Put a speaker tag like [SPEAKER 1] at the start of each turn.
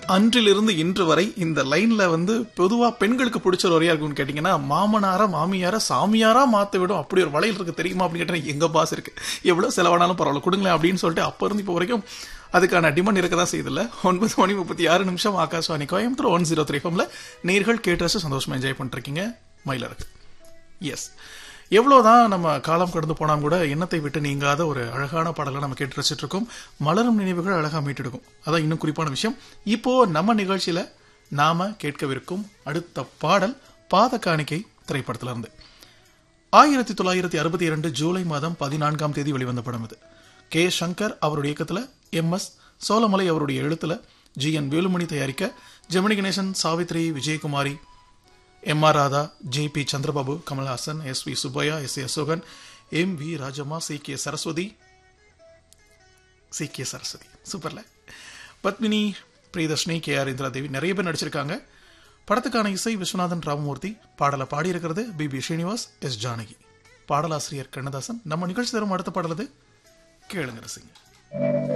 [SPEAKER 1] அன்றிலிருந்து இன்று வரை இந்த லைன்ல வந்து பொதுவா பெண்களுக்கு பிடிச்ச ஒரு வரையா இருக்கும்னு கேட்டீங்கன்னா மாமனார மாமியார சாமியாரா மாத்த விடும் அப்படி ஒரு வளையல் இருக்கு தெரியுமா அப்படின்னு கேட்டா எங்க பாஸ் இருக்கு எவ்வளவு செலவானாலும் பரவாயில்ல கொடுங்களேன் அப்படின்னு சொல்லிட்டு அப்ப இருந்து இப்போ வரைக்கும் அதுக்கான டிமாண்ட் இருக்க தான் செய்யுதுல்ல ஒன்பது மணி முப்பத்தி ஆறு நிமிஷம் Akashvani Coimbatore one zero three ஃபம்ல நேர்கள் கேட்டு ரசிச்சு சந்தோஷமா என்ஜாய் பண்ணிட்டு இருக்கீங்க மயிலருக்கு எஸ் எவ்வளவுதான் நம்ம காலம் கடந்து போனாலும் கூட எண்ணத்தை விட்டு நீங்காத ஒரு அழகான பாடலை நம்ம கேட்டு ரசிச்சிட்டு இருக்கோம் மலரும் நினைவுகள் அழகா மீட்டெடுக்கும் அதான் இன்னும் குறிப்பான விஷயம் இப்போ நம்ம நிகழ்ச்சியில நாம கேட்கவிருக்கும் அடுத்த பாடல் பாத காணிக்கை திரைப்படத்துல இருந்து ஆயிரத்தி தொள்ளாயிரத்தி அறுபத்தி இரண்டு ஜூலை மாதம் பதினான்காம் தேதி வெளிவந்த படம் இது கே சங்கர் அவருடைய இயக்கத்துல எம் எஸ் சோலமலை அவருடைய எழுத்துல ஜி என் வேலுமணி தயாரிக்க Gemini Ganesan Savitri Vijayakumari M R Radha J P Chandrababu Kamal Haasan S V Subbaiah S A Asokan M V Rajamma C K Saraswathi C K Saraswathi சூப்பர்ல பத்மினி பிரியதர்ஷினி கே ஆர் இந்திரா தேவி நிறைய பேர் நடிச்சிருக்காங்க படத்துக்கான இசை விஸ்வநாதன் ராமமூர்த்தி பாடலை பாடியிருக்கிறது P B Srinivas S Janaki பாடலாசிரியர் கண்ணதாசன் நம்ம நிகழ்ச்சி தரும் அடுத்த பாடலது கேளுங்க ரசிங்க